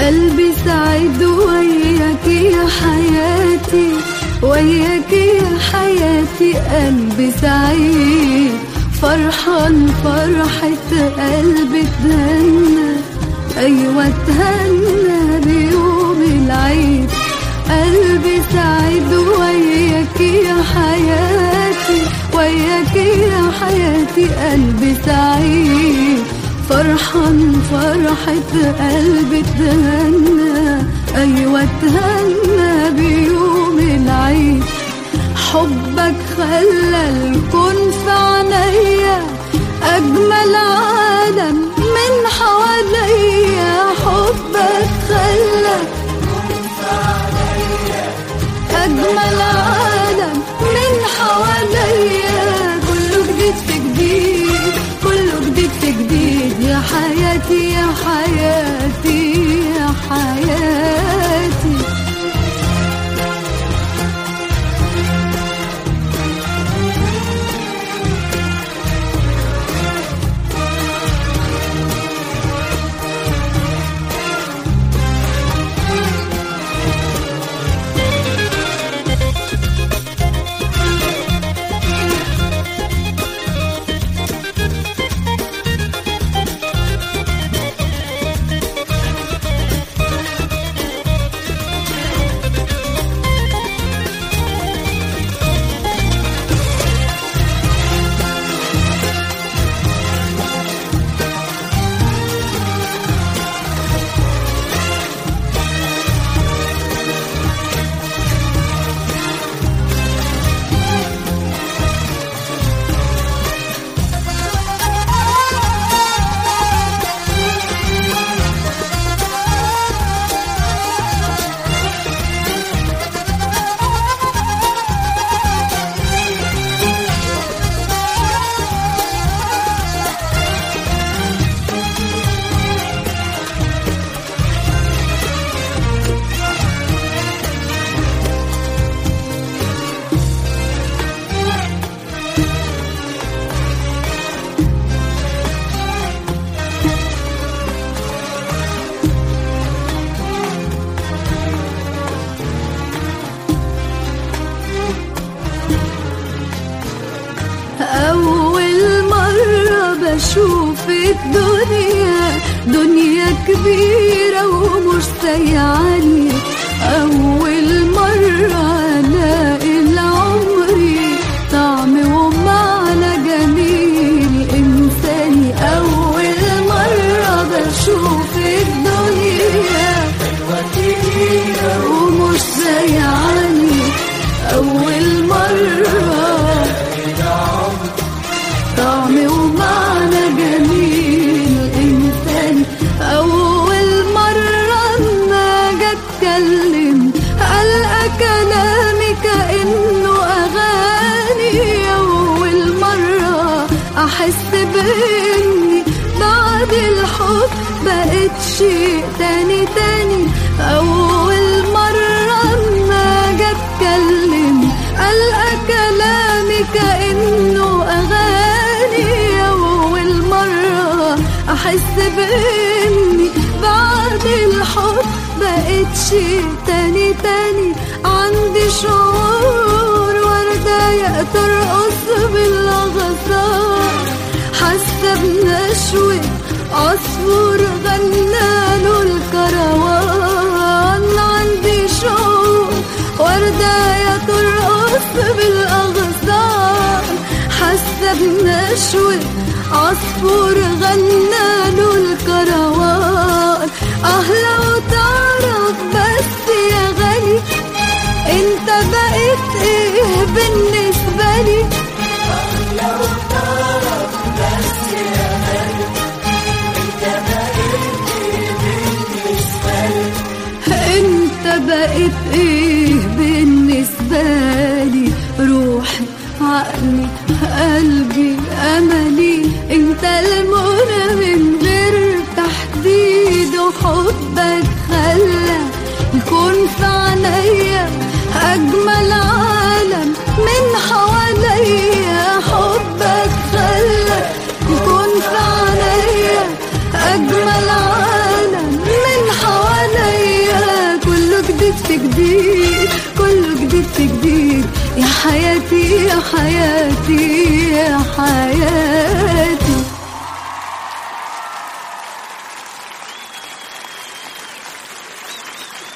قلبي سعيد وياك يا حياتي وياك يا حياتي قلبي سعيد فرحان فرحة قلبي تهنى أيوة تهنى بيوم العيد قلبي سعيد وياك يا حياتي وياك يا حياتي قلبي سعيد فرحان فرحة قلبي تهنى أيوة تهنى بيوم العيد حبك خلى الكون في عينيا أجمل عالم من حواليا حبك خلى أجمل عالم من حواليا كله جديد في جديد كله جديد في جديد يا حياتي يا حياتي يا حياتي أول مرة بشوف الدنيا دنيا كبيرة ومش سيعاني أول مرة ألاقي العمر طعم ومعنى جميل إنساني أول مرة بشوف الدنيا ومش سيعاني أول مرة طعم ومعنى جميل إنسان أول مرة ما أجي أتكلم ألقى كلامي كأنه أغاني أول مرة أحس بإني بعد الحب بقيت شيء تاني تاني أول مرة ما أجي أتكلم ألقى كلامي كأنه أغاني أول مرة أحس بإني بعد الحب بقيت شيء تاني تاني عندي شعور وردة ترقص بالأغصان حاسة بنشوة عصفور غناله الكروان عندي شعور وردة ترقص بالأغصان حاسة بنشوة عصفور غناله الكروان اه لو تعرف بس يا غالي انت بقيت ايه بالنسبة لي انت بقيت ايه بالنسبة لي روحي عقلي قلبي املي انت المنى من غير تحديد وحبك خلى يكون في عينيا اجمل عالم من جديد كله جديد في جديد يا حياتي يا حياتي يا حياتي